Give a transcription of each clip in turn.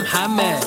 محمد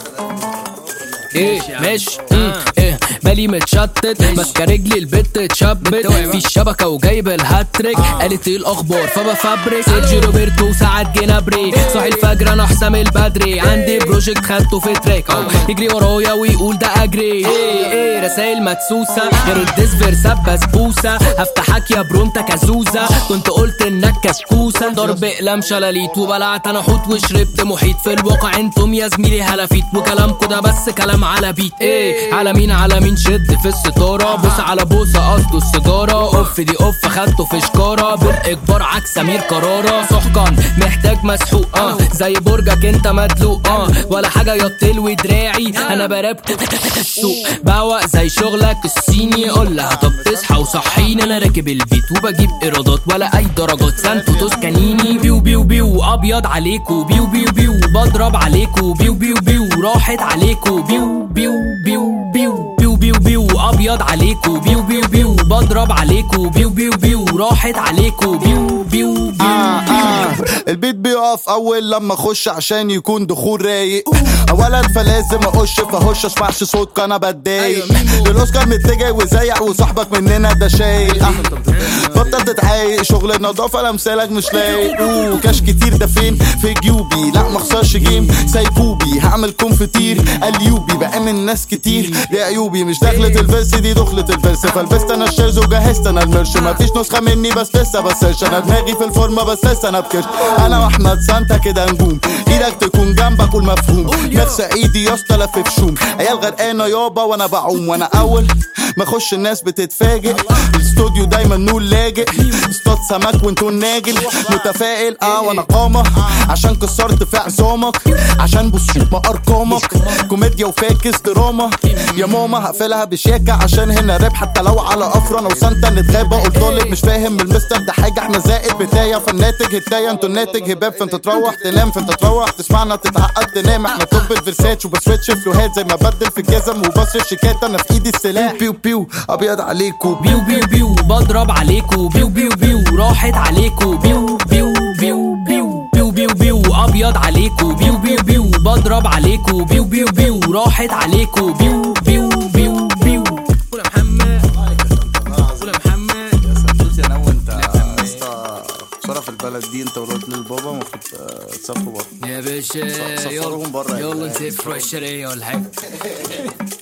ايه ماشي مم، ايه بالي متشتت ماسكه رجلي البت اتشبت في الشبكه وجايب الهاتريك قالت ايه الاخبار فبفبرك سيرجي روبرتو وسعد جنابري صاحي الفجر انا حسام البدري عندي بروجكت خدته في تراك أو يجري ورايا ويقول ده اجري ايه ايه رسايل مدسوسه غير الديسفير ساب بسبوسه هفتحك يا برو انت كزوزه كنت قلت انك كسكوسه ضرب اقلام شلاليت وبلعت انا حوت وشربت محيط في الواقع انتم يا زميلي هلافيت وكلامكوا ده بس كلام على بيت ايه على مين على مين شد في الستاره بوس على بوسه قصده السيجاره اوف دي اوف خدته في شكاره بالاجبار عكس سمير قراره سحقان محتاج مسحوق اه زي برجك انت مدلوق اه ولا حاجه يطل ودراعي انا براب السوق بوق زي شغلك الصيني قول لها طب تصحى وصحيني انا راكب البيت وبجيب ايرادات ولا اي درجات سانتو توسكانيني بيو بيو بيو ابيض عليكو بيو بيو بيو بضرب عليكو بيو بيو بيو راحت عليكو بيو بيو بيو بيو بيو بيو بيو ابيض عليكو بيو بيو بيو بضرب عليكو بيو بيو بيو راحت عليكو بيو بيو بيو آه آه البيت بيقف اول لما اخش عشان يكون دخول رايق اولا فلازم اخش فهش اسمعش صوت انا بتضايق الاوسكار متجه وزيع وصاحبك مننا ده شايل آه. بطل تتعايق شغل النظافه انا مثالك مش لايق اوه كاش كتير ده فين في جيوبي لا مخسرش جيم سايكوبي هعمل كونفتير اليوبي بامن ناس كتير دي عيوبي مش دخلة الفيرس دي دخلة الفيرس فلبست انا الشيرز وجهزت انا المرش مفيش نسخة مني بس لسه بسيرش انا دماغي في الفورمة بس لسه انا بكش انا واحمد سانتا كده نجوم ايدك تكون جنبك والمفهوم نفس ايدي يا اسطى لف في شوم عيال غرقانة يابا وانا بعوم وانا اول ما اخش الناس بتتفاجئ الاستوديو دايما نور لاجئ اصطاد سمك وانتو ناجل متفائل اه وانا قامة عشان كسرت في عظامك عشان بصوت ارقامك كوميديا وفاكس دراما يا ماما هقفلها بشياكة عشان هنا راب حتى لو على افرا انا وسانتا نتغابى قلت طالب مش فاهم من المستر ده حاجة احنا زائد بداية فالناتج هداية انتوا الناتج هباب فانت تروح تنام فانت تروح تسمعنا تتعقد تنام احنا توب الفيرسات وبسويتش فلوهات زي ما بدل في الجزم وبصرف شيكات انا في ايدي السلاح بيو بيو ابيض عليكو بيو بيو بيو بضرب عليكو بيو بيو بيو راحت عليكو بيو بيو بيو بيو بيو بيو بيو ابيض عليكو بيو بيو بيو بضرب عليكو بيو بيو بيو راحت عليكو بيو بيو بيو بيو قول يا محمد قول يا محمد سدوس انا وانت اسطى خساره في البلد دي انت ولاد للبابا المفروض تسافروا بره يا باشا صفرهم بره يلا يا يلا نسافر الشرقية ولا حاجة